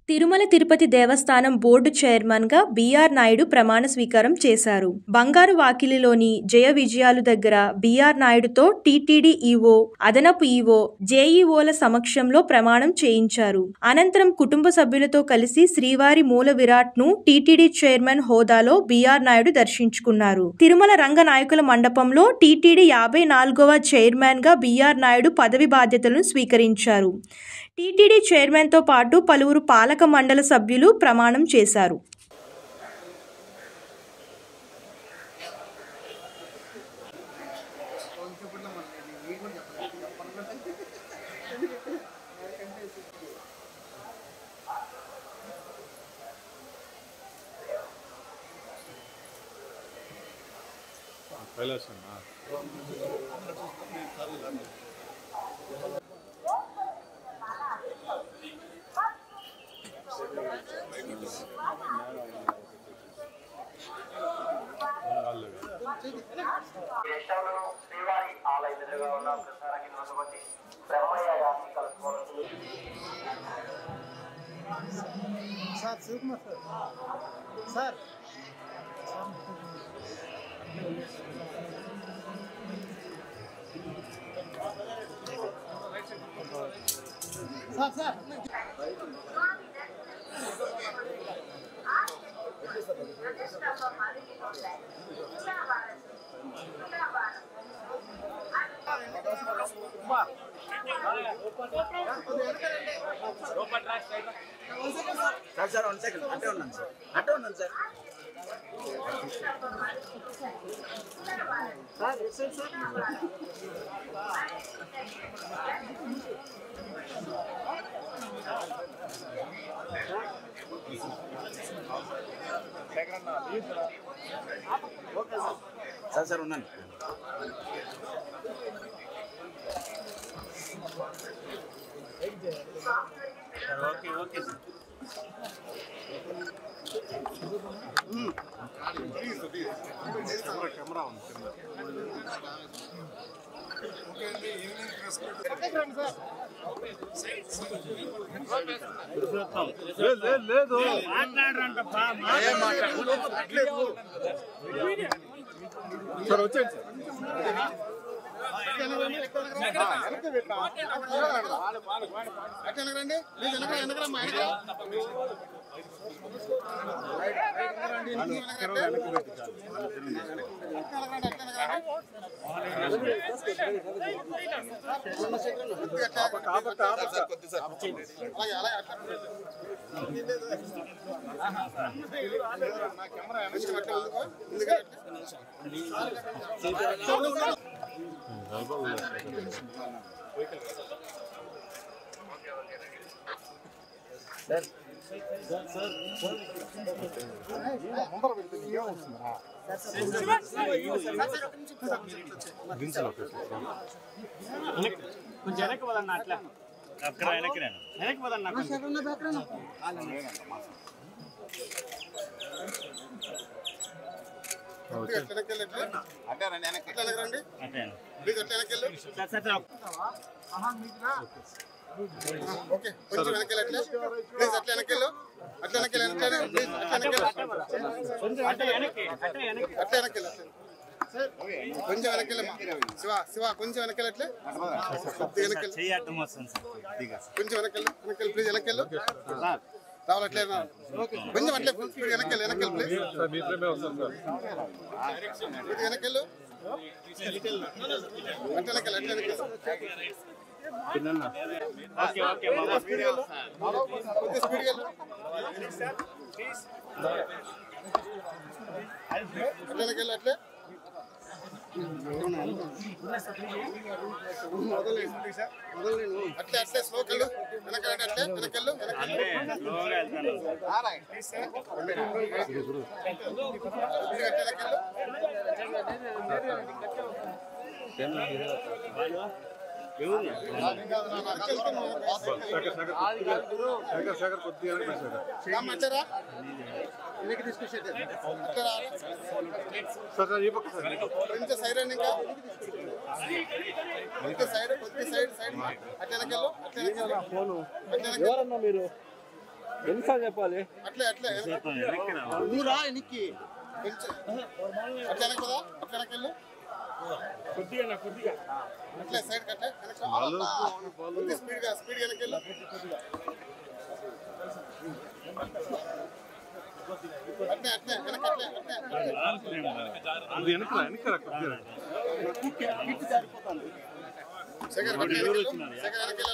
తిరుమల తిరుపతి దేవస్థానం బోర్డు చైర్మన్గా బీఆర్ నాయుడు ప్రమాణ స్వీకారం చేశారు బంగారు వాకిలిలోని జయ విజయాలు దగ్గర బీఆర్ నాయుడుతో టీటీడీ ఈవో అదనపు ఈవో జేఈఓల సమక్షంలో ప్రమాణం చేయించారు అనంతరం కుటుంబ సభ్యులతో కలిసి శ్రీవారి మూల విరాట్ ను టీటీడీ చైర్మన్ హోదాలో బీఆర్ నాయుడు దర్శించుకున్నారు తిరుమల రంగ నాయకుల మండపంలో టీటీడీ యాభై నాలుగవ చైర్మన్ గా బీఆర్ నాయుడు పదవి బాధ్యతలను స్వీకరించారు టీటీడీ చైర్మన్తో పాటు పలువురు పాలక మండలి సభ్యులు ప్రమాణం చేశారు కైలాసమ్మా దేశంలో శ్రీవారి ఆలయ ఎదురుగా ఉన్న ప్రసారానికి నొసగొట్టి బ్రహ్మయ్య గారిని కలుసుకోవాలని sir Sivakumar sir sir sir sir sir sir one second అట్టే ఉన్నాను సార్ అట్టే ఉన్నాను సార్ సార్ సార్ ఉన్నాను కెమెరా ఉంది కింద లేదు లేదు లేదు సార్ వచ్చేయండి సార్ అట్లా వెనకరండి ప్లీజ్ వెనక వెనకరమ్మా వెనక ఆపక్క ఆపక్క అలాగే అలాగే అట్లా నా కెమెరా వెనక్కి అట్లా ఉందిగో. ఉందిగా అట్లా. దించు లొకేషన్ కొంచెం వెనక్కి పోదన్న అట్లా వెనక్కి పోదన్న అట్లా వెనక్కి వెళ్ళి అట్లా. అట్లా వెనకరండి ప్లీజ్ అట్లా వెనక్కి వెళ్ళు. ఓకే కొంచెం వెనక్కి వెళ్ళి అట్లా ప్లీజ్ అట్లా వెనక్కి వెళ్ళు అట్లా వెనక్కి వెళ్ళి అట్లా ప్లీజ్ అట్లా వెనక్కి వెళ్ళు అట్టే వెనక్కి అట్లా వెనక్కి వెళ్ళు అట్లా. కొంచెం వెనక్కి వెళ్ళమ్మా శివ శివ కొంచెం వెనక్కి వెళ్ళి అట్లే కొద్దిగా వెనక్కి వెళ్ళు. చెయ్యి అడ్డం వస్తుంది సార్ కొద్దిగా కొంచెం వెనక్కి వెళ్ళు వెనక్కి వెళ్ళు ప్లీజ్ వెనక్కి వెళ్ళు రావాలి అట్లే రా. కొంచెం అట్లే ప్లీజ్ వెనక్కి వెళ్ళు వెనక్కి వెళ్ళు ప్లీజ్ సార్ మీ ప్రేమే వస్తాను సార్ కొద్దిగా వెనక్కి వెళ్ళు అట్లా వెనక్కి వెళ్ళు అట్లా వెనక్కి వెళ్ళు ఓకే ఓకే మామ కొద్దిగా స్పీడ్గా వెళ్ళు అట్లా వెనక్కి వెళ్ళు అట్లే అట్లే అట్లే స్లోకి వెళ్ళు వెనక్కి వెళ్ళండి అట్లే వెనక్కి వెళ్ళు వెనక్కి వెళ్ళు. అంటే స్లోగా వెళ్తాను కొద్దిగా అట్లే వెనక్కి వెళ్ళు శేఖర్ శేఖర్ కొద్దిగా శేఖర్ శేఖర్ కొద్దిగా వెనక్కి రా, శేఖర్ రమ్మంటారా వెనక్కి తీసుకొచ్చేది అట్లా రా. సార్ సార్ ఈ పక్క సార్ కొంచెం సైడ్ రండి ఇంకా కొంచెం సైడ్ కొద్ది సైడ్ సైడ్ అట్లా వెనకెళ్ళు అట్లా వెనకెళ్ళు అట్లా వెనకెళ్ళు మీరు ఎన్నిసార్లు చెప్పాలి అట్లే అట్లే వెనక- వెనక్కి రా. నువ్వు రా వెనక్కి కొంచెం అట్లా వెనక పదా అట్లా వెనక వెళ్ళు అట్లే సైడ్ కట్లే వెనక స్పీడ్ గా స్పీడ్ వెనక వెళ్ళు అట్లే అట్లే వెనక అట్లే అట్లే అట్లే అది వెనక వెనక కొద్దిగా శేఖర్ అట్లే వెనక వెళ్ళు. శేఖర్ వెనక వెళ్ళు.